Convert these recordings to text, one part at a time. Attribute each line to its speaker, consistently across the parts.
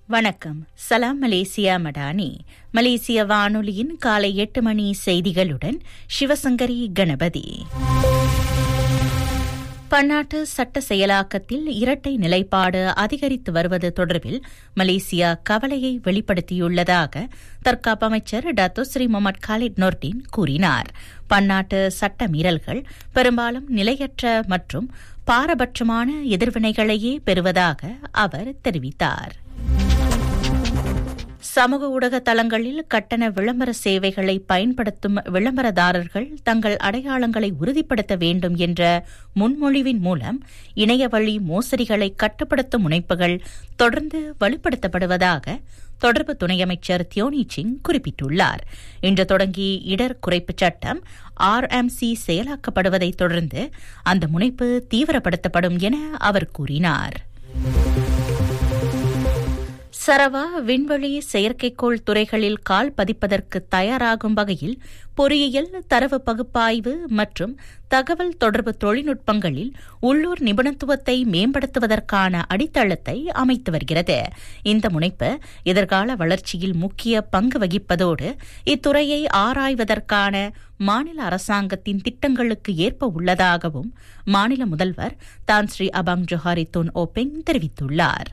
Speaker 1: வணக்கம் சலாம் மலேசியா மடானி மலேசிய வானொலியின் காலை எட்டு மணி செய்திகளுடன் சிவசங்கரி கணபதி பன்னாட்டு சட்ட செயலாக்கத்தில் இரட்டை நிலைப்பாடு அதிகரித்து வருவது தொடர்பில் மலேசியா கவலையை வெளிப்படுத்தியுள்ளதாக தற்காப்பு அமைச்சர் Dato Seri Mohamed Khaled Nordin கூறினார் பன்னாட்டு சட்ட மீறல்கள் பெரும்பாலும் நிலையற்ற மற்றும் பாரபட்சமான எதிர்வினைகளையே பெறுவதாக அவர் தெரிவித்தார் சமூக ஊடக தளங்களில் கட்டண விளம்பர சேவைகளை பயன்படுத்தும் விளம்பரதாரர்கள் தங்கள் அடையாளங்களை உறுதிப்படுத்த வேண்டும் என்ற முன்மொழிவின் மூலம் இணையவழி மோசடிகளை கட்டுப்படுத்தும் முனைப்புகள் தொடர்ந்து வலுப்படுத்தப்படுவதாக தொடர்பு துணை அமைச்சர் தியோனி சிங் குறிப்பிட்டுள்ளார் இன்று தொடங்கி இடர் குறைப்பு சட்டம் ஆர்எம்சி செயலாக்கப்படுவதை தொடர்ந்து அந்த முனைப்பு தீவிரப்படுத்தப்படும் என அவர் கூறினார் சரவா விண்வெளி செயற்கைக்கோள் துறைகளில் கால் பதிப்பதற்கு தயாராகும் வகையில் பொறியியல் தரவு பகுப்பாய்வு மற்றும் தகவல் தொடர்பு தொழில்நுட்பங்களில் உள்ளூர் நிபுணத்துவத்தை மேம்படுத்துவதற்கான அடித்தளத்தை அமைத்து வருகிறது இந்த முனைப்பு எதிர்கால வளர்ச்சியில் முக்கிய பங்கு வகிப்பதோடு இத்துறையை ஆராய்வதற்கான மாநில அரசாங்கத்தின் திட்டங்களுக்கு ஏற்ப உள்ளதாகவும் மாநில முதல்வர் தான் Sri Abang Johari Tun Openg தெரிவித்துள்ளார்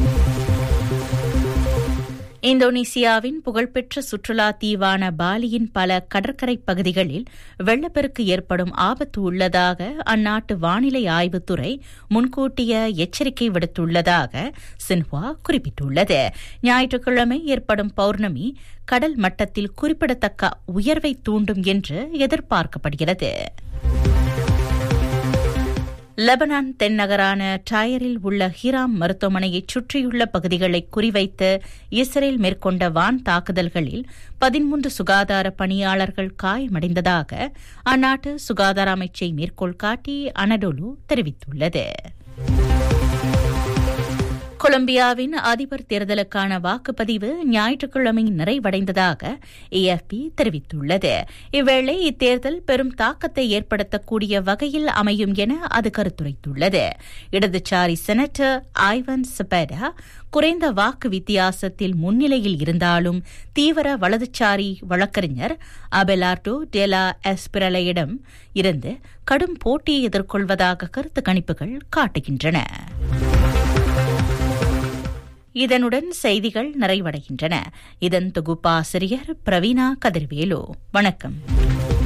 Speaker 1: இந்தோனேசியாவின் புகழ்பெற்ற சுற்றுலா தீவான பாலியின் பல கடற்கரை பகுதிகளில் வெள்ளப்பெருக்கு ஏற்படும் ஆபத்து உள்ளதாக அந்நாட்டு வானிலை ஆய்வுத்துறை முன்கூட்டிய எச்சரிக்கை விடுத்துள்ளதாக சின்ஹுவா குறிப்பிட்டுள்ளது ஞாயிற்றுக்கிழமை ஏற்படும் பௌர்ணமி கடல் மட்டத்தில் குறிப்பிடத்தக்க உயர்வை தூண்டும் என்று எதிர்பார்க்கப்படுகிறது லெபனான் தென்னகரான டயரில் உள்ள ஹிராம் மருத்துவமனையை சுற்றியுள்ள பகுதிகளை குறிவைத்து இஸ்ரேல் மேற்கொண்ட வான் தாக்குதல்களில் பதிமூன்று சுகாதார பணியாளர்கள் காயமடைந்ததாக அந்நாட்டு சுகாதார அமைச்சை மேற்கோள் காட்டி அனடோலு தெரிவித்துள்ளது கொலம்பியாவின் அதிபர் தேர்தலுக்கான வாக்குப்பதிவு ஞாயிற்றுக்கிழமை நிறைவடைந்ததாக ஏஎஃப்பி தெரிவித்துள்ளது இவ்வேளை இத்தேர்தல் பெரும் தாக்கத்தை ஏற்படுத்தக்கூடிய வகையில் அமையும் என அது கருத்துரைத்துள்ளது இடதுசாரி செனட்டர் ஐவன் செபேடா குறைந்த வாக்கு வித்தியாசத்தில் முன்னிலையில் இருந்தாலும் தீவிர வலதுசாரி வழக்கறிஞர் அபெலார்டோ டெலா எஸ்பிரலையிடம் இருந்து கடும் போட்டியை எதிர்கொள்வதாக கருத்து கணிப்புகள் காட்டுகின்றன இதனுடன் செய்திகள் நிறைவடைகின்றன இதன் தொகுப்பாசிரியர் பிரவீனா கதிர்வேலு வணக்கம்